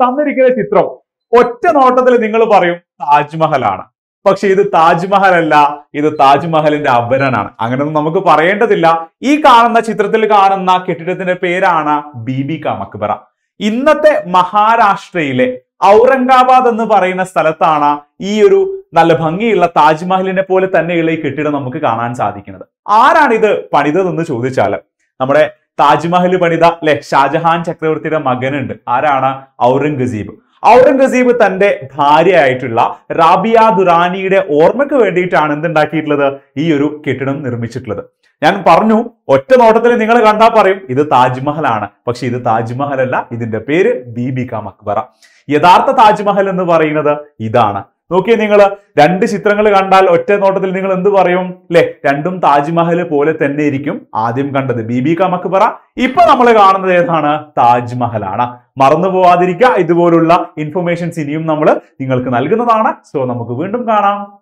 തന്നിരിക്കുന്ന ചിത്രം ഒറ്റ നോട്ടത്തിൽ നിങ്ങൾ പറയും താജ്മഹലാണ് പക്ഷെ ഇത് താജ്മഹൽ അല്ല ഇത് താജ്മഹലിന്റെ അപരനാണ് അങ്ങനെയൊന്നും നമുക്ക് പറയേണ്ടതില്ല ഈ കാണുന്ന ചിത്രത്തിൽ കാണുന്ന കെട്ടിടത്തിന്റെ പേരാണ് ബീബി കാ മക്ബറ ഇന്നത്തെ മഹാരാഷ്ട്രയിലെ ഔറംഗാബാദ് എന്ന് പറയുന്ന സ്ഥലത്താണ് ഈ ഒരു നല്ല ഭംഗിയുള്ള താജ്മഹലിനെ പോലെ തന്നെയുള്ള ഈ കെട്ടിടം നമുക്ക് കാണാൻ സാധിക്കുന്നത് ആരാണ് ഇത് പണിതതെന്ന് ചോദിച്ചാൽ നമ്മുടെ താജ്മഹൽ പണിത അല്ലെ ഷാജഹാൻ ചക്രവർത്തിയുടെ മകനുണ്ട് ആരാണ് ഔറംഗസീബ് ഔറംഗസീബ് തന്റെ ഭാര്യയായിട്ടുള്ള റാബിയ ദുറാനിയുടെ ഓർമ്മയ്ക്ക് വേണ്ടിയിട്ടാണ് എന്തുണ്ടാക്കിയിട്ടുള്ളത് ഈ ഒരു കെട്ടിടം നിർമ്മിച്ചിട്ടുള്ളത് ഞാൻ പറഞ്ഞു ഒറ്റ നോട്ടത്തിൽ നിങ്ങൾ കണ്ടാൽ പറയും ഇത് താജ്മഹലാണ് പക്ഷെ ഇത് താജ്മഹൽ അല്ല ഇതിന്റെ പേര് ബീബി കാ മക്ബറ യഥാർത്ഥ താജ്മഹൽ എന്ന് പറയുന്നത് ഇതാണ് നോക്കിയേ നിങ്ങൾ രണ്ട് ചിത്രങ്ങൾ കണ്ടാൽ ഒറ്റ നോട്ടത്തിൽ നിങ്ങൾ എന്ത് പറയും അല്ലെ രണ്ടും താജ്മഹൽ പോലെ തന്നെ ഇരിക്കും ആദ്യം കണ്ടത് ബീബി കാ മക്ബറ ഇപ്പൊ നമ്മൾ കാണുന്നത് ഏതാണ് താജ്മഹലാണ് മറന്നു പോവാതിരിക്കുക ഇതുപോലുള്ള ഇൻഫർമേഷൻസ് ഇനിയും നമ്മൾ നിങ്ങൾക്ക് നൽകുന്നതാണ് സോ നമുക്ക് വീണ്ടും കാണാം